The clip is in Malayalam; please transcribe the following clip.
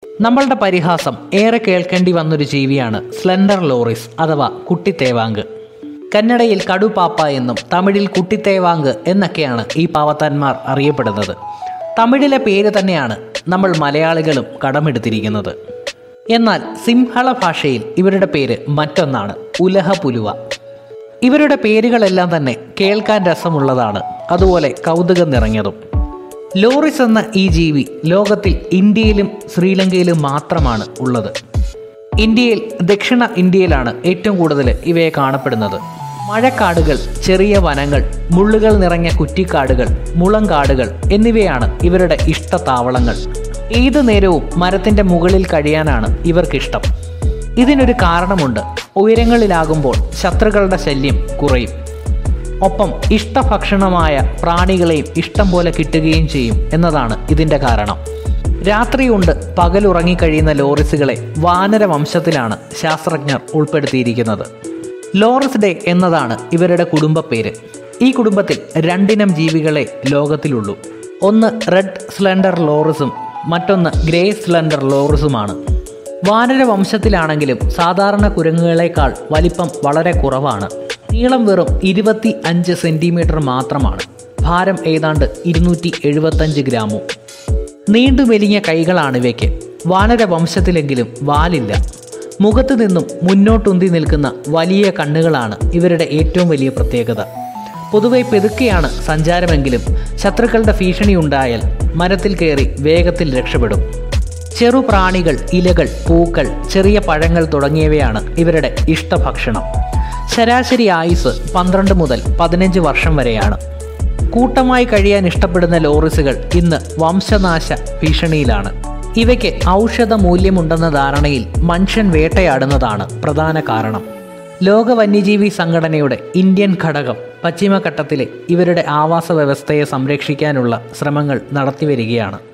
നമ്മളുടെ പരിഹാസം ഏറെ കേൾക്കേണ്ടി വന്നൊരു ജീവിയാണ് സ്ലെൻഡർ ലോറിസ് അഥവാ കുട്ടിത്തേവാങ്ക് കന്നഡയിൽ കടുപാപ്പ എന്നും തമിഴിൽ കുട്ടിത്തേവാങ്ക് എന്നൊക്കെയാണ് ഈ പാവത്താന്മാർ അറിയപ്പെടുന്നത് തമിഴിലെ പേര് തന്നെയാണ് നമ്മൾ മലയാളികളും കടമെടുത്തിരിക്കുന്നത് എന്നാൽ സിംഹള ഭാഷയിൽ ഇവരുടെ പേര് മറ്റൊന്നാണ് ഉലഹ പുലുവ ഇവരുടെ പേരുകളെല്ലാം തന്നെ കേൾക്കാൻ രസമുള്ളതാണ് അതുപോലെ കൗതുകം നിറഞ്ഞതും ലോറിസ് എന്ന ഈ ജീവി ലോകത്തിൽ ഇന്ത്യയിലും ശ്രീലങ്കയിലും മാത്രമാണ് ഉള്ളത് ഇന്ത്യയിൽ ദക്ഷിണ ഇന്ത്യയിലാണ് ഏറ്റവും കൂടുതൽ ഇവയെ കാണപ്പെടുന്നത് മഴക്കാടുകൾ ചെറിയ വനങ്ങൾ മുള്ളുകൾ നിറഞ്ഞ കുറ്റിക്കാടുകൾ മുളങ്കാടുകൾ എന്നിവയാണ് ഇവരുടെ ഇഷ്ടതാവളങ്ങൾ ഏതു നേരവും മരത്തിൻ്റെ മുകളിൽ കഴിയാനാണ് ഇവർക്കിഷ്ടം ഇതിനൊരു കാരണമുണ്ട് ഉയരങ്ങളിലാകുമ്പോൾ ശത്രുക്കളുടെ ശല്യം കുറയും ഒപ്പം ഇഷ്ടഭക്ഷണമായ പ്രാണികളെയും ഇഷ്ടം പോലെ കിട്ടുകയും ചെയ്യും എന്നതാണ് ഇതിൻ്റെ കാരണം രാത്രിയുണ്ട് പകലുറങ്ങിക്കഴിയുന്ന ലോറിസുകളെ വാനര വംശത്തിലാണ് ശാസ്ത്രജ്ഞർ ഉൾപ്പെടുത്തിയിരിക്കുന്നത് ലോറിസ് ഡേ എന്നതാണ് ഇവരുടെ കുടുംബ പേര് ഈ കുടുംബത്തിൽ രണ്ടിനം ജീവികളെ ലോകത്തിലുള്ളൂ ഒന്ന് റെഡ് സ്ലെൻഡർ ലോറിസും മറ്റൊന്ന് ഗ്രേ സ്ലെൻഡർ ലോറിസുമാണ് വാനര വംശത്തിലാണെങ്കിലും സാധാരണ കുരങ്ങുകളേക്കാൾ വലിപ്പം വളരെ കുറവാണ് നീളം വെറും ഇരുപത്തി അഞ്ച് സെൻറ്റിമീറ്റർ മാത്രമാണ് ഭാരം ഏതാണ്ട് ഇരുന്നൂറ്റി എഴുപത്തഞ്ച് ഗ്രാമും നീണ്ടു മെലിഞ്ഞ കൈകളാണ് ഇവയ്ക്ക് വാനര വംശത്തിലെങ്കിലും വാലില്ല മുഖത്തു നിന്നും മുന്നോട്ടുന്തി നിൽക്കുന്ന വലിയ കണ്ണുകളാണ് ഇവരുടെ ഏറ്റവും വലിയ പ്രത്യേകത പൊതുവെ പെതുക്കെയാണ് സഞ്ചാരമെങ്കിലും ശത്രുക്കളുടെ ഭീഷണി ഉണ്ടായാൽ മരത്തിൽ കയറി വേഗത്തിൽ രക്ഷപ്പെടും ചെറു പ്രാണികൾ ഇലകൾ പൂക്കൾ ചെറിയ പഴങ്ങൾ തുടങ്ങിയവയാണ് ഇവരുടെ ഇഷ്ടഭക്ഷണം ശരാശരി ആയുസ് പന്ത്രണ്ട് മുതൽ പതിനഞ്ച് വർഷം വരെയാണ് കൂട്ടമായി കഴിയാൻ ഇഷ്ടപ്പെടുന്ന ലോറിസുകൾ ഇന്ന് വംശനാശ ഭീഷണിയിലാണ് ഇവയ്ക്ക് ഔഷധ മൂല്യമുണ്ടെന്ന ധാരണയിൽ മനുഷ്യൻ വേട്ടയാടുന്നതാണ് പ്രധാന കാരണം ലോക വന്യജീവി സംഘടനയുടെ ഇന്ത്യൻ ഘടകം പശ്ചിമഘട്ടത്തിലെ ഇവരുടെ ആവാസ വ്യവസ്ഥയെ സംരക്ഷിക്കാനുള്ള ശ്രമങ്ങൾ നടത്തിവരികയാണ്